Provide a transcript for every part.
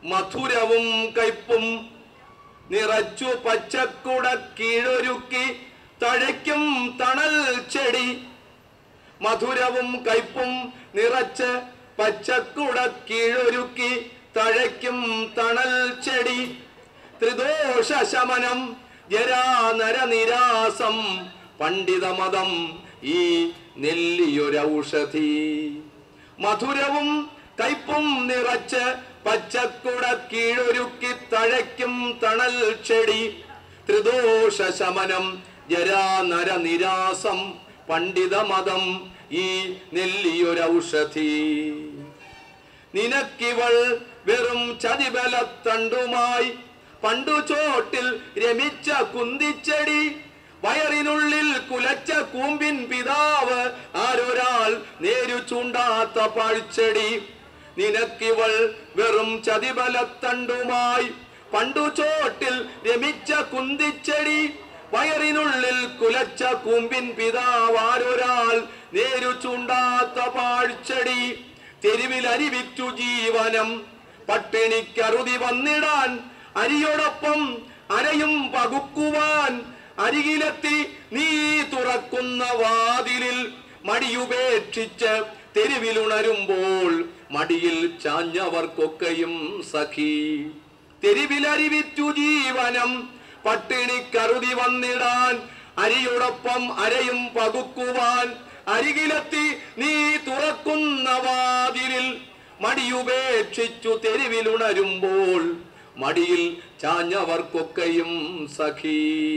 മധുരവും കയ്പും നിറച്ചു പച്ചക്കുട കീഴൊരുക്കി തഴയ്ക്കും തണൽ ചെടി മധുരവും കയ്പും നിറച്ച് പച്ചക്കുട കീഴൊരുക്കി തഴയ്ക്കും തണൽ ചെടി ത്രിദോഷ ശമനം ജരാനരനിരാസം പണ്ഡിതമതം ഈ നെല്ലിയൊരൗഷധി മധുരവും കയ്പും നിറച്ച് പച്ചക്കുട കീഴൊരുക്കി തഴയ്ക്കും തണൽ ചെടി ത്രിദോഷ ശമനം ജരാനരനിരാസം പണ്ഡിതമതം ഈ നെല്ലിയൊരൗഷധി നിനക്കിവൾ വെറും ചതിബലത്തണ്ടുമായി പണ്ടു ചോട്ടിൽ രമിച്ച കുന്തിച്ചെടി വയറിനുള്ളിൽ കുലച്ച കൂമ്പിൻ പിതാവ് ആരൊരാൾ നേരു ചൂണ്ടാത്ത പാഴ്ചെടി നിനക്കിവൾ വെറും ചതിബലത്തണ്ടുമായി പണ്ടു ചോട്ടിൽ രമിച്ച കുന്തിച്ചെടി വയറിനുള്ളിൽ കുലച്ച കൂമ്പിൻ പിതാവ് ആരൊരാൾ നേരു ചൂണ്ടാത്ത പാഴ്ചെടി തെരുവിൽ അരിവിറ്റു ജീവനം പട്ടിണിക്കറുതി വന്നിടാൻ അരിയോടൊപ്പം അരയും പകുക്കുവാൻ അരികിലെത്തി നീ തുറക്കുന്ന വാതിലിൽ മടിയുപേക്ഷിച്ച് തെരുവിലുണരുമ്പോൾ മടിയിൽ ചാഞ്ഞവർക്കൊക്കെയും സഖി തെരുവിലരിവിറ്റു ജീവനം പട്ടിണിക്കറുതി വന്നിടാൻ അരിയോടൊപ്പം അരയും പകുക്കുവാൻ അരികിലെത്തി നീ തുറക്കുന്ന വാതിലിൽ മടിയുപേക്ഷിച്ചു തെരുവിലുണരുമ്പോൾ മടിയിൽ ചാഞ്ഞവർക്കൊക്കെയും സഖി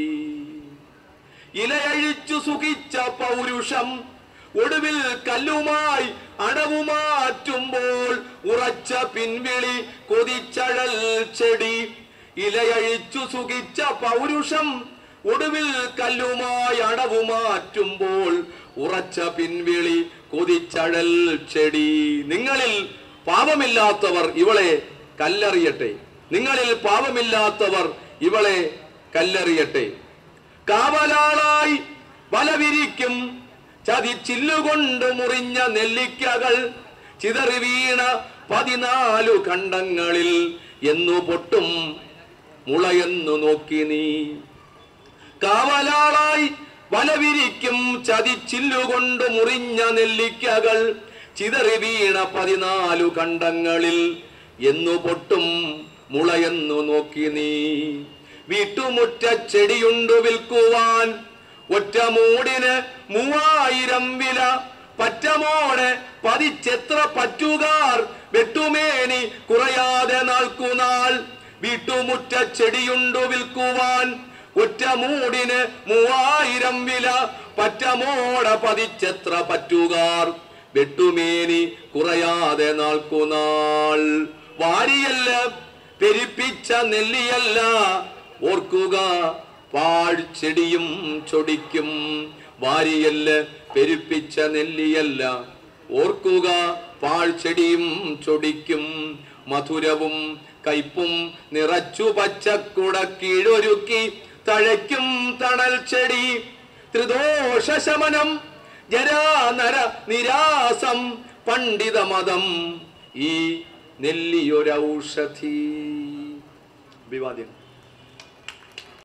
ഇലയഴിച്ചു സുഖിച്ച പൗരുഷം ഒടുവിൽ കല്ലുമായി അടവുമാറ്റുമ്പോൾ ഉറച്ച പിൻവിളി കൊതിച്ചഴൽ ചെടി ഇലയഴിച്ചു സുഖിച്ച പൗരുഷം ഒടുവിൽ കല്ലുമായി അടവുമാറ്റുമ്പോൾ ഉറച്ച പിൻവിളി കൊതിച്ചഴൽ ചെടി നിങ്ങളിൽ പാപമില്ലാത്തവർ ഇവളെ കല്ലെറിയട്ടെ നിങ്ങളിൽ പാപമില്ലാത്തവർ ഇവളെ കല്ലെറിയട്ടെ കാവലാളായി വലവിരിക്കും ചതിച്ചില്ലുകൊണ്ട് മുറിഞ്ഞ നെല്ലിക്കകൾ ചിതറി വീണ പതിനാലു ഖണ്ഡങ്ങളിൽ എന്നു പൊട്ടും മുളയെന്നു നോക്കി നീ കാവലാളായി വലവിരിക്കും ചതിച്ചില്ലുകൊണ്ട് മുറിഞ്ഞ നെല്ലിക്കകൾ ചിതറി വീണ പതിനാലു ഖണ്ഡങ്ങളിൽ എന്നു പൊട്ടും മുളയെന്നു നോക്കി നീ വീട്ടുമുറ്റ ചെടിയുണ്ടു വിൽക്കുവാൻ ഒറ്റ മൂടിന് മൂവായിരം വില പറ്റമോടെ പതിച്ചെത്ര പറ്റുകാർ വെട്ടുമേനി കുറയാതെ നാൾക്കുനാൾ വീട്ടുമുറ്റ ചെടിയുണ്ടു വിൽക്കുവാൻ ഒറ്റ മൂടിന് മൂവായിരം വില പറ്റമോട പതിച്ചെത്ര പറ്റുകാർ വെട്ടുമേനി കുറയാതെ നാൾക്കുനാൾ വാരിയല്ല പെരിപ്പിച്ച നെല്ലിയല്ല ഓർക്കുക പാഴ്ചെടിയും ചൊടിക്കും വാരിയല്ല പെരുപ്പിച്ച നെല്ലിയല്ല ഓർക്കുക പാഴ്ചെടിയും ചൊടിക്കും മധുരവും കയ്പും നിറച്ചു പച്ചക്കുട കീഴൊരുക്കി തഴയ്ക്കും തണൽ ചെടി ത്രിദോഷ ശമനം ജരാനര നിരാസം പണ്ഡിതമതം ഈ നെല്ലിയൊരൗഷധി അഭിവാദ്യം